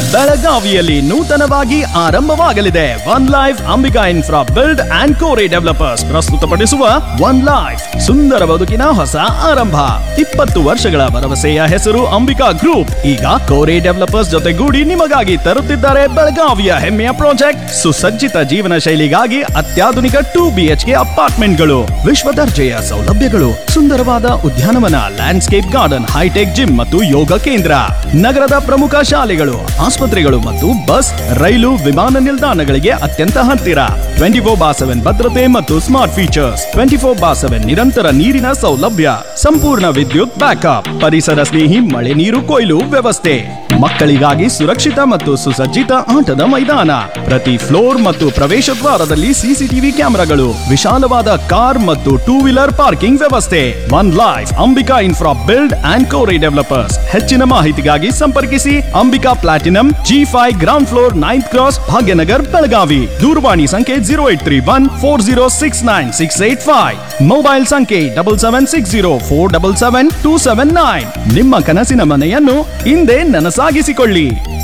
ಬೆಳಗಾವಿಯಲ್ಲಿ ನೂತನವಾಗಿ ಆರಂಭವಾಗಲಿದೆ one life Ambika infra build and Kori developers ಪ್ರಸ್ತುತಪಡಿಸುವ ಒನ್ ಲೈಫ್ ಸುಂದರ ಬದುಕಿನ ಹೊಸ ಆರಂಭ ಇಪ್ಪತ್ತು ವರ್ಷಗಳ ಭರವಸೆಯ ಹೆಸರು ಅಂಬಿಕಾ ಗ್ರೂಪ್ ಈಗ ಕೋರಿ ಡೆವಲಪರ್ಸ್ ಜೊತೆಗೂಡಿ ನಿಮಗಾಗಿ ತರುತ್ತಿದ್ದಾರೆ ಬೆಳಗಾವಿಯ ಹೆಮ್ಮೆಯ ಪ್ರಾಜೆಕ್ಟ್ ಸುಸಜ್ಜಿತ ಜೀವನ ಶೈಲಿಗಾಗಿ ಅತ್ಯಾಧುನಿಕ ಟೂ ಬಿಎಚ್ಕೆ ಅಪಾರ್ಟ್ಮೆಂಟ್ಗಳು ವಿಶ್ವ ದರ್ಜೆಯ ಸೌಲಭ್ಯಗಳು ಸುಂದರವಾದ ಉದ್ಯಾನವನ ಲ್ಯಾಂಡ್ಸ್ಕೇಪ್ ಗಾರ್ಡನ್ ಹೈಟೆಕ್ ಜಿಮ್ ಮತ್ತು ಯೋಗ ಕೇಂದ್ರ ನಗರದ ಪ್ರಮುಖ ಶಾಲೆಗಳು ಆಸ್ಪತ್ರೆಗಳು ಮತ್ತು ಬಸ್ ರೈಲು ವಿಮಾನ ನಿಲ್ದಾಣಗಳಿಗೆ ಅತ್ಯಂತ ಹತ್ತಿರ ಟ್ವೆಂಟಿ ಫೋರ್ ಬಾ ಸೆವೆನ್ ಭದ್ರತೆ ಮತ್ತು smart features twenty four by seven ನಿರಂತರ ನೀರಿನ ಸೌಲಭ್ಯ ಸಂಪೂರ್ಣ ವಿದ್ಯುತ್ ಬ್ಯಾಕಪ್ ಪರಿಸರ ಸ್ನೇಹಿ ಮಳೆ ನೀರು ಕೊಯ್ಲು ವ್ಯವಸ್ಥೆ ಮಕ್ಕಳಿಗಾಗಿ ಸುರಕ್ಷಿತ ಮತ್ತು ಸುಸಜ್ಜಿತ ಆಟದ ಮೈದಾನ ಪ್ರತಿ ಫ್ಲೋರ್ ಮತ್ತು ಪ್ರವೇಶ ದ್ವಾರದಲ್ಲಿ ಸಿಸಿಟಿವಿ ಕ್ಯಾಮೆರಾಗಳು ವಿಶಾಲವಾದ ಕಾರ್ ಮತ್ತು ಟೂ ವೀಲರ್ ಪಾರ್ಕಿಂಗ್ ವ್ಯವಸ್ಥೆ one life Ambika infra build and Kori developers ಹೆಚ್ಚಿನ ಮಾಹಿತಿಗಾಗಿ ಸಂಪರ್ಕಿಸಿ Ambika platinum G five ground floor ninth cross Bhagyanagar Belagavi ದೂರವಾಣಿ ಸಂಖ್ಯೆ zero eight three one four zero six nine six eight five mobile ಸಂಖ್ಯೆ double seven six zero four double seven two seven nine ನಿಮ್ಮ ಕನಸಿನ ಮನೆಯನ್ನು ಹಿಂದೆ ನನಸಾಗಿಸಿಕೊಳ್ಳಿ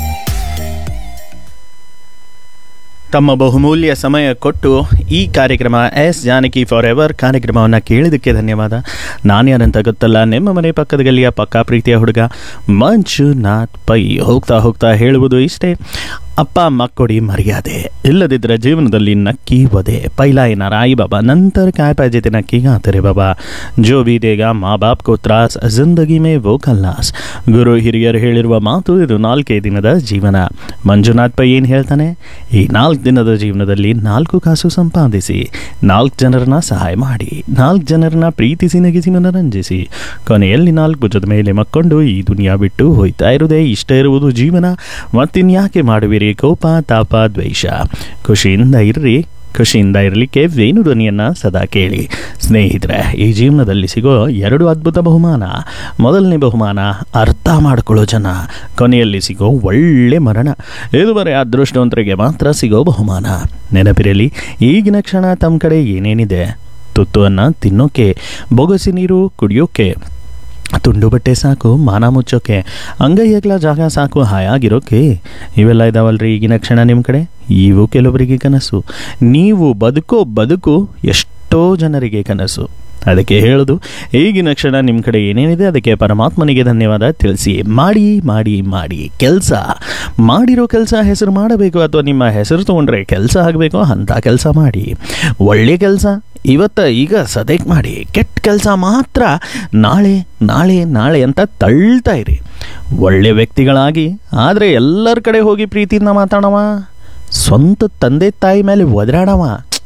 ತಮ್ಮ ಬಹುಮೂಲ್ಯ ಸಮಯ ಕೊಟ್ಟು ಈ ಕಾರ್ಯಕ್ರಮ ಎಸ್ ಜಾನಕಿ ಫಾರ್ ಎವರ್ ಕಾರ್ಯಕ್ರಮವನ್ನು ಕೇಳಿದ್ದಕ್ಕೆ ಧನ್ಯವಾದ ನಾನು ಯಾರಂತ ಗೊತ್ತಲ್ಲ ನಿಮ್ಮ ಮನೆ ಪಕ್ಕದ ಗಲ್ಲಿಯ ಪಕ್ಕಾ ಪ್ರೀತಿಯ ಹುಡುಗ ಮಂಜುನಾಥ್ ಪೈ ಹೋಗ್ತಾ ಹೋಗ್ತಾ ಹೇಳುವುದು ಇಷ್ಟೇ ಅಪ್ಪ ಅಮ್ಮ ಕೊಡಿ ಮರ್ಯಾದೆ ಇಲ್ಲದಿದ್ದರೆ ಜೀವನದಲ್ಲಿ ನಕ್ಕಿ ವದೆ ಪೈಲಾ ಏನಾರ आई बाबा नंतर काय पाहिजे ते नक्की गाते रे बाबा जो भी देगा ಮಾ ಬಾಪ್ ಕೋ ತ್ರಾಸ್ ಜಿಂದಗಿ ಮೇ ವೋ ಕಲ್ಲಾಸ್ ಗುರು ಹಿರಿಯರು ಹೇಳಿರುವ ಮಾತು ಇದು ನಾಲ್ಕೇ ದಿನದ ಜೀವನ ಮಂಜುನಾಥ್ ಪೈ ಏನು ಹೇಳ್ತಾನೆ ಈ ನಾಲ್ಕು ದಿನದ ಜೀವನದಲ್ಲಿ ನಾಲ್ಕು ಕಾಸು ಸಂಪಾದಿಸಿ ನಾಲ್ಕು ಜನರನ್ನ ಸಹಾಯ ಮಾಡಿ ನಾಲ್ಕು ಜನರನ್ನ ಪ್ರೀತಿಸಿ ನಗಿಸಿ ಮನರಂಜಿಸಿ ಕೊನೆಯಲ್ಲಿ ನಾಲ್ಕು ಭುಜದ ಮೇಲೆ ಮಕ್ಕೊಂಡು ಈ ದುನಿಯಾ ಬಿಟ್ಟು ಹೋಯ್ತಾ ಇರುವುದೇ ಇಷ್ಟ ಇರುವುದು ಜೀವನ ಮತ್ತಿನ್ಯಾಕೆ ಮಾಡುವಿರಿ ಕೋಪ ತಾಪ ದ್ವೇಷ ಖುಷಿಯಿಂದ ಇರ್ರಿ ಖುಷಿಯಿಂದ ಇರಲಿಕ್ಕೆ ವೇಣು ಧ್ವನಿಯನ್ನ ಸದಾ ಕೇಳಿ ಸ್ನೇಹಿತರೆ ಈ ಜೀವನದಲ್ಲಿ ಸಿಗೋ ಎರಡು ಅದ್ಭುತ ಬಹುಮಾನ ಮೊದಲನೇ ಬಹುಮಾನ ಅರ್ಥ ಮಾಡಿಕೊಳ್ಳೋ ಜನ ಕೊನೆಯಲ್ಲಿ ಸಿಗೋ ಒಳ್ಳೆ ಮರಣ ಇದುವರೆ ಅದೃಷ್ಟವಂತರಿಗೆ ಮಾತ್ರ ಸಿಗೋ ಬಹುಮಾನ ನೆನಪಿರಲಿ ಈಗಿನ ಕ್ಷಣ ತಮ್ಮ ಕಡೆ ಏನೇನಿದೆ ತುತ್ತುವನ್ನು ತಿನ್ನೋಕೆ ಬೊಗಸಿ ನೀರು ಕುಡಿಯೋಕೆ ತುಂಡು ಬಟ್ಟೆ ಸಾಕು ಮಾನ ಮುಚ್ಚೋಕೆ ಅಂಗೈ ಅಗಲ ಜಾಗ ಸಾಕು ಹಾಯಾಗಿರೋಕೆ ಇವೆಲ್ಲ ಇದಾವಲ್ರಿ ಈಗಿನ ಕ್ಷಣ ನಿಮ್ಮ ಕಡೆ ಇವು ಕೆಲವರಿಗೆ ಕನಸು ನೀವು ಬದುಕೋ ಬದುಕು ಎಷ್ಟೋ ಜನರಿಗೆ ಕನಸು ಅದಕ್ಕೆ ಹೇಳೋದು ಈಗಿನ ಕ್ಷಣ ನಿಮ್ಮ ಕಡೆ ಏನೇನಿದೆ ಅದಕ್ಕೆ ಪರಮಾತ್ಮನಿಗೆ ಧನ್ಯವಾದ ತಿಳಿಸಿ ಮಾಡಿ ಮಾಡಿ ಮಾಡಿ ಕೆಲಸ ಮಾಡಿರೋ ಕೆಲಸ ಹೆಸರು ಮಾಡಬೇಕು ಅಥವಾ ನಿಮ್ಮ ಹೆಸರು ತೊಗೊಂಡ್ರೆ ಕೆಲಸ ಆಗಬೇಕು ಅಂಥ ಕೆಲಸ ಮಾಡಿ ಒಳ್ಳೆ ಕೆಲಸ ಇವತ್ತ ಈಗ ಸದ್ಯಕ್ಕೆ ಮಾಡಿ ಕೆಟ್ಟ ಕೆಲಸ ಮಾತ್ರ ನಾಳೆ ನಾಳೆ ನಾಳೆ ಅಂತ ತಳ್ತಾ ಇರಿ ಒಳ್ಳೆ ವ್ಯಕ್ತಿಗಳಾಗಿ ಆದರೆ ಎಲ್ಲರ ಕಡೆ ಹೋಗಿ ಪ್ರೀತಿಯಿಂದ ಮಾತಾಡವ ಸ್ವಂತ ತಂದೆ ತಾಯಿ ಮೇಲೆ ಒದರಾಡವ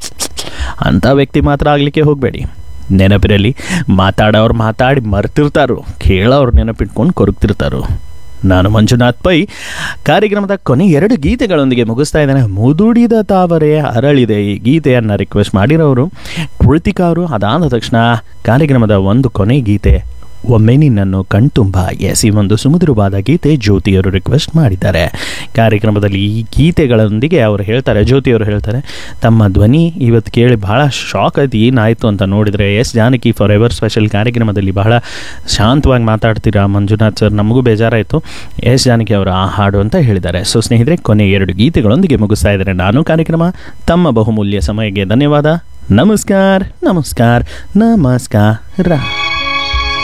ಅಂಥ ವ್ಯಕ್ತಿ ಮಾತ್ರ ಆಗಲಿಕ್ಕೆ ಹೋಗಬೇಡಿ ನೆನಪಿರಲಿ ಮಾತಾಡೋರು ಮಾತಾಡಿ ಮರ್ತಿರ್ತಾರೋ ಕೇಳೋರು ನೆನಪಿಟ್ಕೊಂಡು ಕೊರಗ್ತಿರ್ತಾರೋ ನಾನು ಮಂಜುನಾಥ್ ಪೈ ಕಾರ್ಯಕ್ರಮದ ಕೊನೆ ಎರಡು ಗೀತೆಗಳೊಂದಿಗೆ ಮುಗಿಸ್ತಾ ಇದ್ದೇನೆ ಮುದುಡಿದ ತಾವರೆ ಅರಳಿದೆ ಈ ಗೀತೆಯನ್ನು ರಿಕ್ವೆಸ್ಟ್ ಮಾಡಿರೋರು ಕೃತಿಕಾ ಅವರು ಅದಾದ ತಕ್ಷಣ ಕಾರ್ಯಕ್ರಮದ ಒಂದು ಕೊನೆ ಗೀತೆ ಒಮ್ಮೆ ನಿನ್ನನ್ನು ಕಣ್ತುಂಬ ಎಸ್ ಈ ಒಂದು ಸುಮಧುರವಾದ ಗೀತೆ ಜ್ಯೋತಿಯವರು ರಿಕ್ವೆಸ್ಟ್ ಮಾಡಿದ್ದಾರೆ ಕಾರ್ಯಕ್ರಮದಲ್ಲಿ ಈ ಗೀತೆಗಳೊಂದಿಗೆ ಅವರು ಹೇಳ್ತಾರೆ ಜ್ಯೋತಿಯವರು ಹೇಳ್ತಾರೆ ತಮ್ಮ ಧ್ವನಿ ಇವತ್ತು ಕೇಳಿ ಬಹಳ ಶಾಕ್ ಆಯ್ತು ಏನಾಯಿತು ಅಂತ ನೋಡಿದರೆ S Janaki for ever special ಕಾರ್ಯಕ್ರಮದಲ್ಲಿ ಬಹಳ ಶಾಂತವಾಗಿ ಮಾತಾಡ್ತೀರಾ ಮಂಜುನಾಥ್ ಸರ್ ನಮಗೂ ಬೇಜಾರಾಯಿತು ಎಸ್ ಜಾನಕಿ ಅವರ ಆ ಹಾಡು ಅಂತ ಹೇಳಿದ್ದಾರೆ ಸೊ ಸ್ನೇಹಿತರೆ ಕೊನೆ ಎರಡು ಗೀತೆಗಳೊಂದಿಗೆ ಮುಗಿಸ್ತಾ ಇದ್ದಾರೆ ನಾನು ಕಾರ್ಯಕ್ರಮ ತಮ್ಮ ಬಹುಮೂಲ್ಯ ಸಮಯಕ್ಕೆ ಧನ್ಯವಾದ ನಮಸ್ಕಾರ ನಮಸ್ಕಾರ ನಮಸ್ಕಾರ